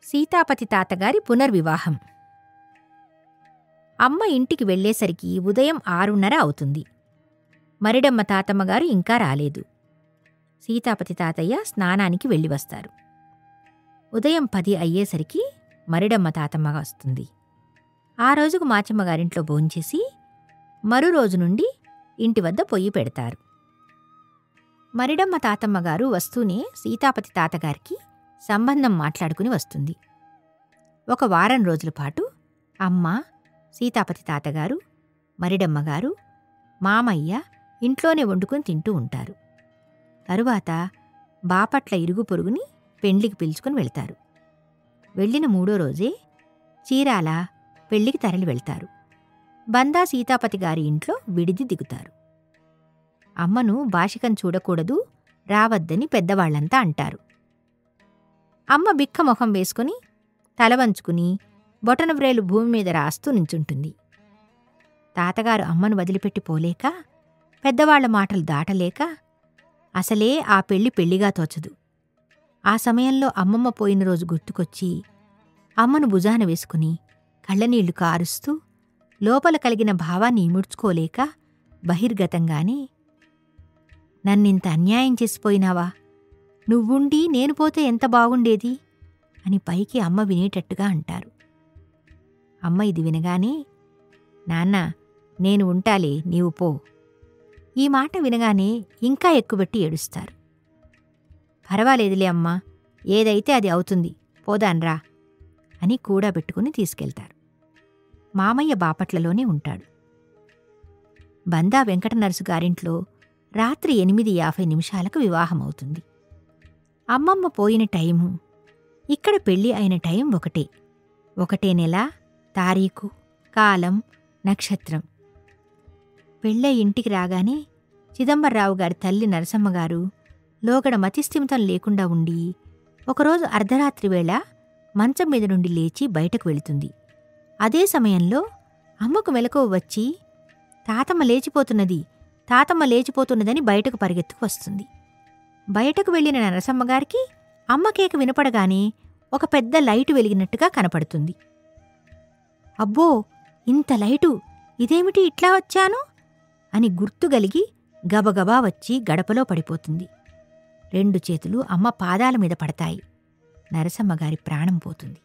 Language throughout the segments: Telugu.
సీతాపతి తాతగారి పునర్వివాహం అమ్మ ఇంటికి వెళ్ళేసరికి ఉదయం ఆరున్నర అవుతుంది మరిడమ్మ తాతమ్మగారు ఇంకా రాలేదు సీతాపతి తాతయ్య స్నానానికి వెళ్ళి వస్తారు ఉదయం పది అయ్యేసరికి మరిడమ్మ తాతమ్మ వస్తుంది ఆ రోజుకు మాచమ్మగారింట్లో భోంచేసి మరో రోజు నుండి ఇంటి వద్ద పొయ్యి పెడతారు మరిడమ్మ తాతమ్మగారు వస్తూనే సీతాపతి తాతగారికి సంబంధం మాట్లాడుకుని వస్తుంది ఒక వారం రోజుల పాటు అమ్మ సీతాపతి తాతగారు మరిడమ్మగారు మామయ్య ఇంట్లోనే వండుకొని తింటూ ఉంటారు తరువాత బాపట్ల ఇరుగు పొరుగుని పెండ్లికి పిలుచుకుని వెళ్తారు వెళ్ళిన మూడో రోజే చీరాల పెళ్లికి తరలి వెళ్తారు బందా సీతాపతి గారి ఇంట్లో విడిది దిగుతారు అమ్మను భాషికం చూడకూడదు రావద్దని పెద్దవాళ్లంతా అంటారు అమ్మ బిక్క మొహం వేసుకుని తల వంచుకుని బొటనవ్రేలు భూమి మీద రాస్తూ నించుంటుంది తాతగారు అమ్మను వదిలిపెట్టి పోలేక పెద్దవాళ్ల మాటలు దాటలేక అసలే ఆ పెళ్లి పెళ్లిగా తోచదు ఆ సమయంలో అమ్మమ్మ పోయిన రోజు గుర్తుకొచ్చి అమ్మను భుజాన వేసుకుని కళ్ళనీళ్లు కారుస్తూ లోపల కలిగిన భావాన్ని ఇముడ్చుకోలేక బహిర్గతంగానే నన్నింత అన్యాయం చేసిపోయినావా నువ్వుండి నేను పోతే ఎంత బాగుండేది అని పైకి అమ్మ వినేటట్టుగా అంటారు అమ్మ ఇది వినగానే నాన్న నేను ఉంటాలే నీవు పో ఈ మాట వినగానే ఇంకా ఎక్కుబెట్టి ఏడుస్తారు పర్వాలేదులే అమ్మా ఏదైతే అది అవుతుంది పోదాన్రా అని కూడబెట్టుకుని తీసుకెళ్తారు మామయ్య బాపట్లలోనే ఉంటాడు బందా వెంకట నరసు గారింట్లో రాత్రి ఎనిమిది యాభై నిమిషాలకు వివాహమవుతుంది అమ్మమ్మ పోయిన టైము ఇక్కడ పెళ్లి అయిన టైం ఒకటే ఒకటే నెల తారీఖు కాలం నక్షత్రం పెళ్ళై ఇంటికి రాగానే చిదంబరరావు గారి తల్లి నరసమ్మగారు లోగడ మతిస్థిమితం లేకుండా ఉండి ఒకరోజు అర్ధరాత్రి వేళ మంచం మీద నుండి లేచి బయటకు వెళుతుంది అదే సమయంలో అమ్మకు మెలకువ వచ్చి తాతమ్మ లేచిపోతున్నది తాతమ్మ లేచిపోతున్నదని బయటకు పరిగెత్తుకు వస్తుంది బయటకు వెళ్ళిన నరసమ్మగారికి అమ్మ కేక వినపడగానే ఒక పెద్ద లైటు వెలిగినట్టుగా కనపడుతుంది అబ్బో ఇంత లైటు ఇదేమిటి ఇట్లా వచ్చాను అని గుర్తుగలిగి గబగబా వచ్చి గడపలో పడిపోతుంది రెండు చేతులు అమ్మ పాదాల మీద పడతాయి నరసమ్మగారి ప్రాణం పోతుంది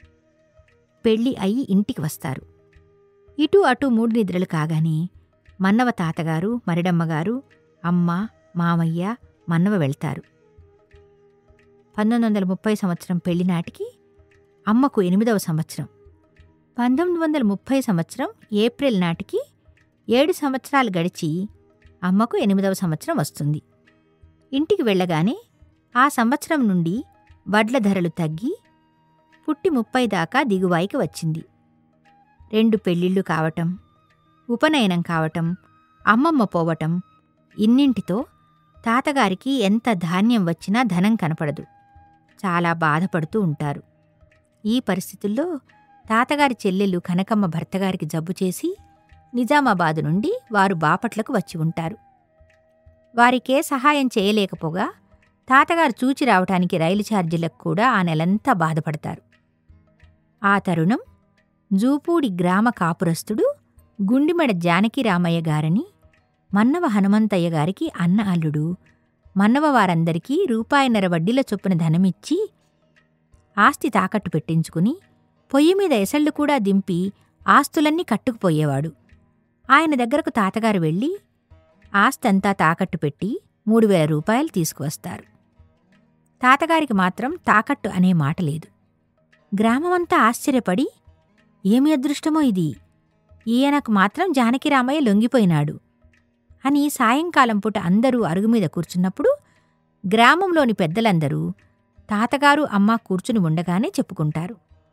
పెళ్ళి అయి ఇంటికి వస్తారు ఇటు అటు మూడు నిద్రలు కాగానే మన్నవ తాతగారు మరిడమ్మగారు అమ్మ మామయ్య మన్నవ వెళ్తారు పంతొమ్మిది వందల ముప్పై సంవత్సరం పెళ్లి నాటికి అమ్మకు ఎనిమిదవ సంవత్సరం పంతొమ్మిది వందల ముప్పై సంవత్సరం ఏప్రిల్ నాటికి ఏడు సంవత్సరాలు గడిచి అమ్మకు ఎనిమిదవ సంవత్సరం వస్తుంది ఇంటికి వెళ్ళగానే ఆ సంవత్సరం నుండి వడ్ల ధరలు తగ్గి పుట్టి ముప్పై దాకా దిగువాయికి వచ్చింది రెండు పెళ్ళిళ్ళు కావటం ఉపనయనం కావటం అమ్మమ్మ పోవటం ఇన్నింటితో తాతగారికి ఎంత ధాన్యం వచ్చినా ధనం కనపడదు చాలా బాధపడుతూ ఉంటారు ఈ పరిస్థితుల్లో తాతగారి చెల్లెలు కనకమ్మ భర్తగారికి జబ్బు చేసి నిజామాబాదు నుండి వారు బాపట్లకు వచ్చి ఉంటారు వారికే సహాయం చేయలేకపోగా తాతగారు చూచి రావటానికి రైలు ఛార్జీలకు కూడా ఆ నెలంతా బాధపడతారు ఆ తరుణం జూపూడి గ్రామ కాపురస్తుడు గుండిమెడ జానకిరామయ్య గారని మన్నవ హనుమంతయ్య గారికి అన్న అల్లుడు మన్నవ వారందరికీ రూపాయిన్నర వడ్డీల చొప్పున ధనమిచ్చి ఆస్తి తాకట్టు పెట్టించుకుని పొయ్యి మీద ఎసళ్ళు కూడా దింపి ఆస్తులన్నీ కట్టుకుపోయేవాడు ఆయన దగ్గరకు తాతగారు వెళ్ళి ఆస్తంతా తాకట్టు పెట్టి మూడు వేల రూపాయలు తీసుకువస్తారు తాతగారికి మాత్రం తాకట్టు అనే మాట లేదు గ్రామమంతా ఆశ్చర్యపడి ఏమి అదృష్టమో ఇది ఈయనకు మాత్రం జానకిరామయ్య లొంగిపోయినాడు అని సాయంకాలం పూట అందరూ అరుగు మీద కూర్చున్నప్పుడు గ్రామంలోని పెద్దలందరూ తాతగారు అమ్మ కూర్చుని ఉండగానే చెప్పుకుంటారు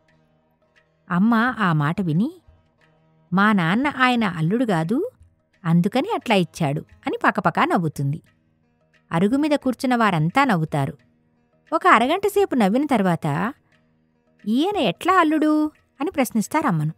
అమ్మ ఆ మాట విని మా నాన్న ఆయన అల్లుడు గాదు అందుకని అట్లా ఇచ్చాడు అని పకపకా నవ్వుతుంది అరుగు మీద కూర్చున్న వారంతా నవ్వుతారు ఒక అరగంట సేపు నవ్విన తర్వాత ఈయన ఎట్లా అల్లుడు అని ప్రశ్నిస్తారమ్మను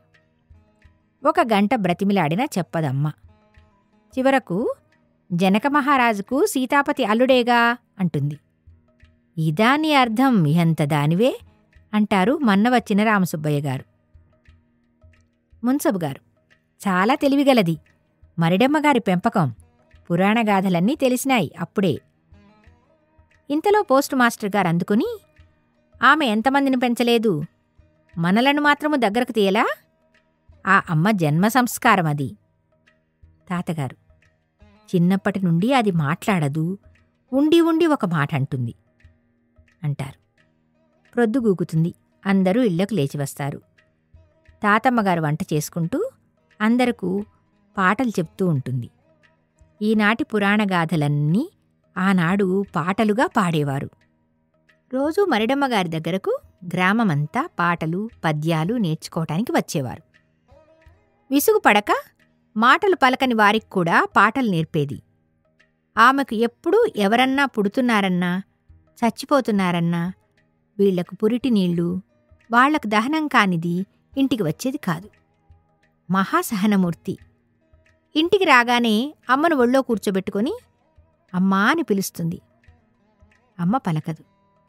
ఒక గంట బ్రతిమిలాడినా చెప్పదమ్మ చివరకు జనక మహారాజుకు సీతాపతి అల్లుడేగా అంటుంది ఇదా నీ అర్థం ఎంత దానివే అంటారు మన్న వచ్చిన రామసుబ్బయ్య గారు మున్సబు గారు చాలా తెలివిగలది మరిడమ్మగారి పెంపకం పురాణగాథలన్నీ తెలిసినాయి అప్పుడే ఇంతలో పోస్ట్ మాస్టర్ గారు అందుకుని ఆమె ఎంతమందిని పెంచలేదు మనలను మాత్రము దగ్గరకు తీయలా ఆ అమ్మ జన్మ సంస్కారం అది తాతగారు చిన్నప్పటి నుండి అది మాట్లాడదు ఉండి ఉండి ఒక మాట అంటుంది అంటారు ప్రొద్దుగూకుతుంది అందరూ ఇళ్లకు లేచి వస్తారు తాతమ్మగారు వంట చేసుకుంటూ అందరకు పాటలు చెప్తూ ఉంటుంది ఈనాటి పురాణగాథలన్నీ ఆనాడు పాటలుగా పాడేవారు రోజూ మరిడమ్మగారి దగ్గరకు గ్రామమంతా పాటలు పద్యాలు నేర్చుకోవటానికి వచ్చేవారు విసుగు పడక మాటలు పలకని వారికి కూడా పాటలు నేర్పేది ఆమెకు ఎప్పుడూ ఎవరన్నా పుడుతున్నారన్నా చచ్చిపోతున్నారన్నా వీళ్లకు పురిటి నీళ్లు వాళ్లకు దహనం కానిది ఇంటికి వచ్చేది కాదు మహాసహనమూర్తి ఇంటికి రాగానే అమ్మను ఒళ్ళో కూర్చోబెట్టుకొని అమ్మా అని పిలుస్తుంది అమ్మ పలకదు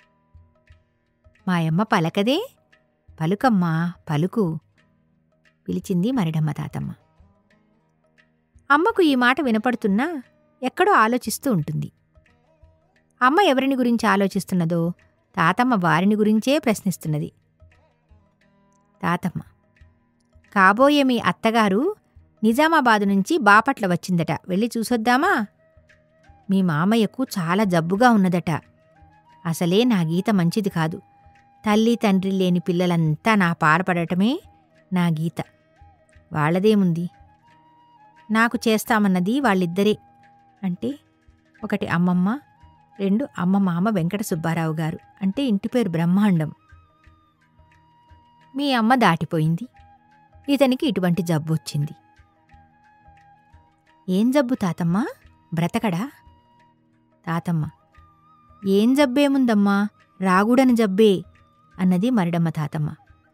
మాయమ్మ పలకదే పలుకమ్మా పలుకు పిలిచింది మరిడమ్మ తాతమ్మ అమ్మకు ఈ మాట వినపడుతున్నా ఎక్కడో ఆలోచిస్తూ ఉంటుంది అమ్మ ఎవరిని గురించి ఆలోచిస్తున్నదో తాతమ్మ వారిని గురించే ప్రశ్నిస్తున్నది తాతమ్మ కాబోయే మీ అత్తగారు నిజామాబాదు నుంచి బాపట్ల వచ్చిందట వెళ్ళి చూసొద్దామా మీ మామయ్యకు చాలా జబ్బుగా ఉన్నదట అసలే నా గీత మంచిది కాదు తల్లి తండ్రి లేని పిల్లలంతా నా పారపడటమే నా గీత వాళ్ళదేముంది నాకు చేస్తామన్నది వాళ్ళిద్దరే అంటే ఒకటి అమ్మమ్మ రెండు అమ్మ మామ వెంకట సుబ్బారావు గారు అంటే ఇంటి పేరు బ్రహ్మాండం మీ అమ్మ దాటిపోయింది ఇతనికి ఇటువంటి జబ్బు వచ్చింది ఏం జబ్బు తాతమ్మ బ్రతకడా తాతమ్మ ఏం జబ్బేముందమ్మా రాగుడని జబ్బే అన్నది మరిడమ్మ తాతమ్మ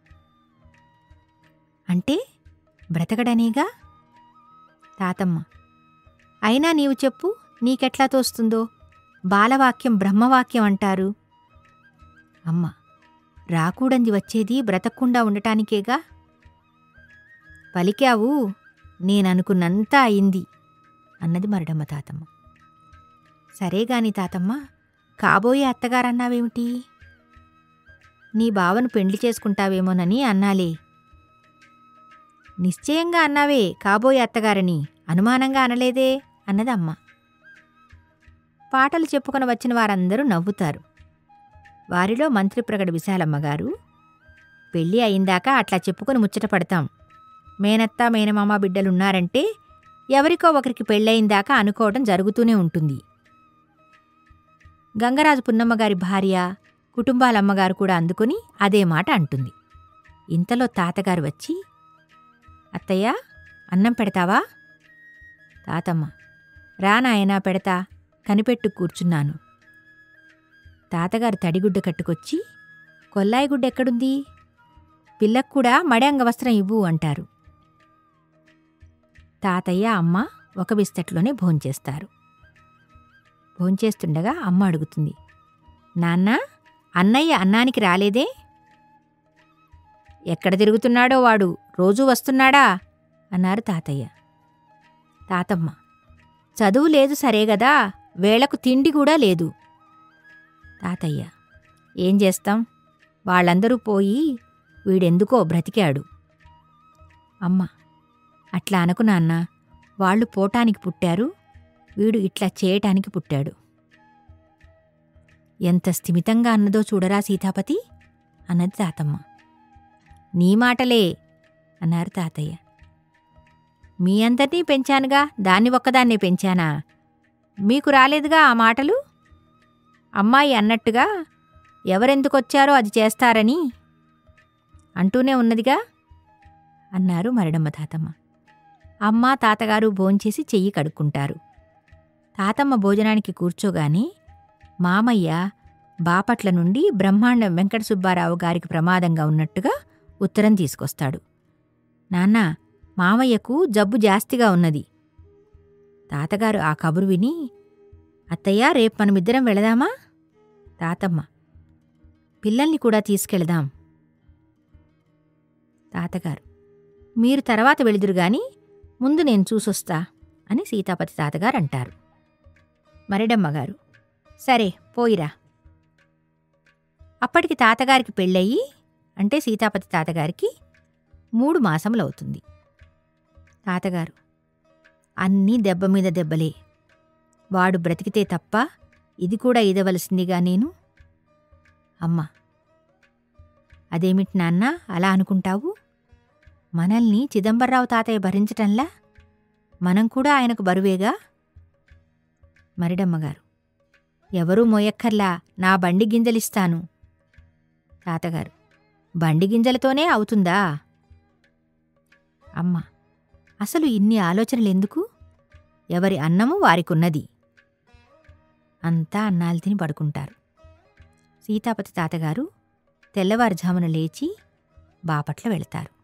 అంటే బ్రతకడనేగా తాతమ్మ అయినా నీవు చెప్పు నీకెట్లా తోస్తుందో బాలవాక్యం బ్రహ్మవాక్యం అంటారు అమ్మ రాకూడంది వచ్చేది బ్రతకకుండా ఉండటానికేగా పలికావు నేననుకున్నంతా అయింది అన్నది మరడమ్మ తాతమ్మ సరేగాని తాతమ్మ కాబోయే అత్తగారన్నావేమిటి నీ బావను పెండ్లి చేసుకుంటావేమోనని అన్నాలే నిశ్చయంగా అన్నావే కాబోయే అత్తగారని అనుమానంగా అనలేదే అన్నది అమ్మ పాటలు చెప్పుకొని వచ్చిన వారందరూ నవ్వుతారు వారిలో మంత్రి ప్రగడ విశాలమ్మ గారు పెళ్ళి అయిందాక అట్లా చెప్పుకొని ముచ్చట పడతాం మేనత్త మేనమామ బిడ్డలున్నారంటే ఎవరికో ఒకరికి పెళ్ళయిందాక అనుకోవడం జరుగుతూనే ఉంటుంది గంగరాజు పున్నమ్మగారి భార్య కుటుంబాలమ్మగారు కూడా అందుకుని అదే మాట అంటుంది ఇంతలో తాతగారు వచ్చి అత్తయ్య అన్నం పెడతావా తాతమ్మ రా నాయనా పెడతా కనిపెట్టు కూర్చున్నాను తాతగారు తడిగుడ్డ కట్టుకొచ్చి కొల్లాయి గుడ్డ ఎక్కడుంది పిల్లకు కూడా మడి అంగవస్త్రం ఇవ్వు అంటారు తాతయ్య అమ్మ ఒక బిస్తట్లోనే భోంచేస్తారు భోంచేస్తుండగా అమ్మ అడుగుతుంది నాన్న అన్నయ్య అన్నానికి రాలేదే ఎక్కడ తిరుగుతున్నాడో వాడు రోజూ వస్తున్నాడా అన్నారు తాతయ్య తాతమ్మ చదువు లేదు సరే గదా వేళకు తిండి కూడా లేదు తాతయ్య ఏం చేస్తాం వాళ్ళందరూ పోయి వీడెందుకో బ్రతికాడు అమ్మ అట్లా అనుకు నాన్న వాళ్ళు పోటానికి పుట్టారు వీడు ఇట్లా చేయటానికి పుట్టాడు ఎంత స్థిమితంగా అన్నదో చూడరా సీతాపతి అన్నది తాతమ్మ నీ మాటలే అన్నారు తాతయ్య మీ అందరినీ పెంచానుగా దాన్ని ఒక్కదాన్నే పెంచానా మీకు రాలేదుగా ఆ మాటలు అమ్మాయి అన్నట్టుగా ఎవరెందుకొచ్చారో అది చేస్తారని అంటూనే ఉన్నదిగా అన్నారు మరడమ్మ తాతమ్మ అమ్మ తాతగారు భోంచేసి చెయ్యి కడుక్కుంటారు తాతమ్మ భోజనానికి కూర్చోగానే మామయ్య బాపట్ల నుండి బ్రహ్మాండం వెంకట సుబ్బారావు గారికి ప్రమాదంగా ఉన్నట్టుగా ఉత్తరం తీసుకొస్తాడు నాన్న మామయ్యకు జబ్బు జాస్తిగా ఉన్నది తాతగారు ఆ కబురు విని అత్తయ్య రేపు మనమిద్దరం వెళదామా తాతమ్మ పిల్లల్ని కూడా తీసుకెళదాం తాతగారు మీరు తర్వాత వెళుదురు గాని ముందు నేను చూసొస్తా అని సీతాపతి తాతగారు అంటారు మరిడమ్మగారు సరే పోయిరా అప్పటికి తాతగారికి పెళ్ళయి అంటే సీతాపతి తాతగారికి మూడు మాసములవుతుంది తాతగారు అన్నీ దెబ్బ మీద దెబ్బలే వాడు బ్రతికితే తప్ప ఇది కూడా ఇదవలసిందిగా నేను అమ్మా అదేమిటి నాన్న అలా అనుకుంటావు మనల్ని చిదంబరరావు తాతయ్య భరించటంలా మనం కూడా ఆయనకు బరువేగా మరిడమ్మగారు ఎవరూ మోయక్కర్లా నా బండి గింజలిస్తాను తాతగారు బండి గింజలతోనే అవుతుందా అమ్మ అసలు ఇన్ని ఆలోచనలెందుకు ఎవరి అన్నము వారికున్నది అంతా అన్నాలు తిని పడుకుంటారు సీతాపతి తాతగారు తెల్లవారుజామున లేచి బాపట్ల వెళతారు